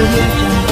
audio jungle.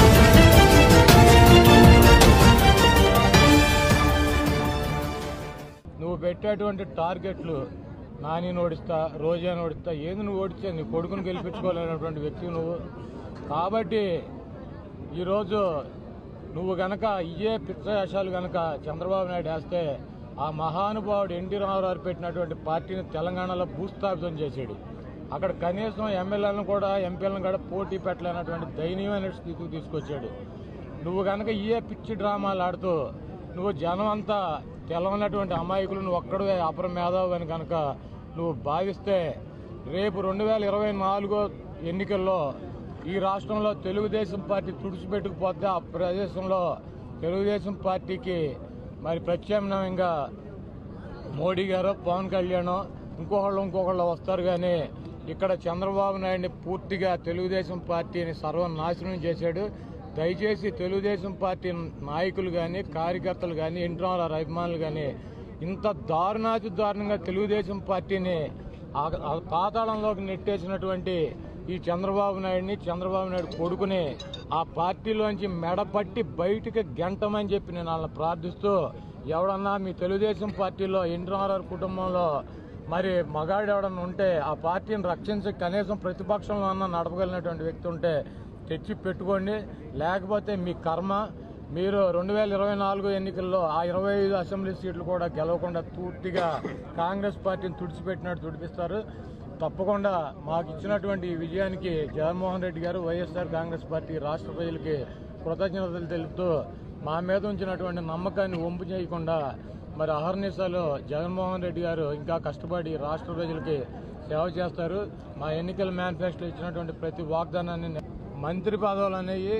నువ్వు పెట్టేటువంటి టార్గెట్లు నాని ఓడిస్తా రోజాని ఓడిస్తా ఏంది నువ్వు ఓడిస్తే నీ కొడుకుని గెలిపించుకోలేనటువంటి వ్యక్తి నువ్వు కాబట్టి ఈరోజు నువ్వు గనక ఇయే పిచ్చయాశాలు గనక చంద్రబాబు నాయుడు వేస్తే ఆ మహానుభావుడు ఎన్టీ రామారావు పెట్టినటువంటి పార్టీని తెలంగాణలో భూస్థాపితం చేశాడు అక్కడ కనీసం ఎమ్మెల్యేలను కూడా ఎంపీలను కూడా పోటీ పెట్టలేనటువంటి దయనీయమైన స్థితికి తీసుకొచ్చాడు నువ్వు కనుక ఏ పిచ్చి డ్రామాలు ఆడుతూ నువ్వు జనం అంతా తెలవనటువంటి అమాయకులు నువ్వు ఒక్కడే అపర మేధావు అని కనుక నువ్వు భావిస్తే రేపు రెండు వేల ఇరవై నాలుగో ఎన్నికల్లో ఈ రాష్ట్రంలో తెలుగుదేశం పార్టీ తుడిచిపెట్టుకుపోతే ఆ ప్రదేశంలో తెలుగుదేశం పార్టీకి మరి ప్రత్యామ్నాయంగా మోడీ గారు పవన్ కళ్యాణ్ ఇంకొకళ్ళు ఇంకొకళ్ళు వస్తారు కానీ ఇక్కడ చంద్రబాబు నాయుడిని పూర్తిగా తెలుగుదేశం పార్టీని సర్వనాశనం చేశాడు దయచేసి తెలుగుదేశం పార్టీ నాయకులు కానీ కార్యకర్తలు కానీ ఇంట్రాల అభిమానులు కానీ ఇంత దారుణాతి దారుణంగా తెలుగుదేశం పార్టీని ఆ- ఆ పాతాళంలోకి నెట్టేసినటువంటి ఈ చంద్రబాబు నాయుడిని చంద్రబాబు నాయుడు కొడుకుని ఆ పార్టీలోంచి మెడపట్టి బయటికి గెంటమని చెప్పి నేను వాళ్ళని ప్రార్థిస్తూ ఎవడన్నా మీ తెలుగుదేశం పార్టీలో ఎన్టీఆర్ కుటుంబంలో మరి మగాడు ఎవడన్నా ఉంటే ఆ పార్టీని రక్షించి కనీసం ప్రతిపక్షంలో అన్న నడపగలిగినటువంటి వ్యక్తి ఉంటే తెచ్చి పెట్టుకోండి లేకపోతే మీ కర్మ మీరు రెండు వేల ఇరవై నాలుగు ఎన్నికల్లో ఆ ఇరవై ఐదు అసెంబ్లీ సీట్లు కూడా గెలవకుండా పూర్తిగా కాంగ్రెస్ పార్టీని తుడిచిపెట్టినట్టు తుడిపిస్తారు తప్పకుండా మాకు ఇచ్చినటువంటి ఈ విజయానికి జగన్మోహన్ రెడ్డి గారు వైఎస్ఆర్ కాంగ్రెస్ పార్టీ రాష్ట్ర ప్రజలకి కృతజ్ఞతలు తెలుపుతూ మా మీద ఉంచినటువంటి నమ్మకాన్ని వంపు చేయకుండా మరి అహర్నిశలు జగన్మోహన్ రెడ్డి గారు ఇంకా కష్టపడి రాష్ట్ర ప్రజలకి సేవ చేస్తారు మా ఎన్నికల మేనిఫెస్టో ఇచ్చినటువంటి ప్రతి వాగ్దానాన్ని మంత్రి పదవులు అనేవి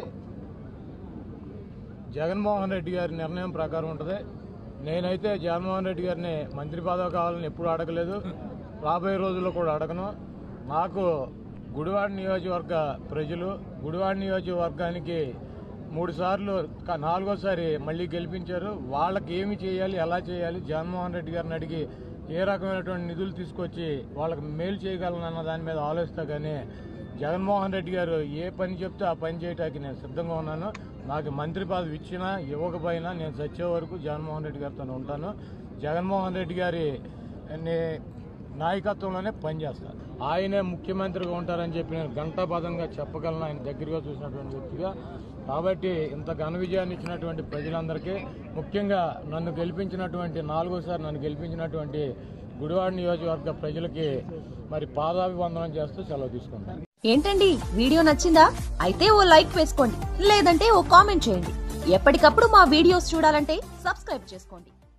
జగన్మోహన్ రెడ్డి గారి నిర్ణయం ప్రకారం ఉంటుంది నేనైతే జగన్మోహన్ రెడ్డి గారిని మంత్రి పదవి కావాలని ఎప్పుడు అడగలేదు రాబోయే రోజుల్లో కూడా అడగను నాకు గుడివాడ నియోజకవర్గ ప్రజలు గుడివాడ నియోజకవర్గానికి మూడు సార్లు క- నాలుగోసారి మళ్ళీ గెలిపించారు వాళ్ళకి ఏమి చేయాలి ఎలా చేయాలి జగన్మోహన్ రెడ్డి గారిని అడిగి ఏ రకమైనటువంటి నిధులు తీసుకొచ్చి వాళ్ళకి మేలు చేయగలనన్న దాని మీద ఆలోచిస్తా కానీ జగన్మోహన్ రెడ్డి గారు ఏ పని చెప్తే ఆ పని చేయడానికి నేను సిద్ధంగా ఉన్నాను నాకు మంత్రి పదవి ఇచ్చినా ఇవ్వకపోయినా నేను చచ్చే వరకు జగన్మోహన్ రెడ్డి గారితో ఉంటాను జగన్మోహన్ రెడ్డి గారి నే- నాయకత్వంలోనే పనిచేస్తాను ఆయనే ముఖ్యమంత్రిగా ఉంటారని చెప్పి నేను ఘంటాపదంగా చెప్పగలను ఆయన దగ్గరగా చూసినటువంటి వ్యక్తిగా కాబట్టి ఇంత ఘన విజయాన్ని ఇచ్చినటువంటి ప్రజలందరికీ ముఖ్యంగా నన్ను గెలిపించినటువంటి నాలుగోసారి నన్ను గెలిపించినటువంటి గుడివాడ నియోజకవర్గ ప్రజలకి మరి పాదాభివందనం చేస్తూ సెలవు తీసుకుంటాను ఏంటండి వీడియో నచ్చిందా అయితే ఓ లైక్ వేసుకోండి లేదంటే ఓ కామెంట్ చేయండి ఎప్పటికప్పుడు మా వీడియోస్ చూడాలంటే సబ్స్క్రైబ్ చేసుకోండి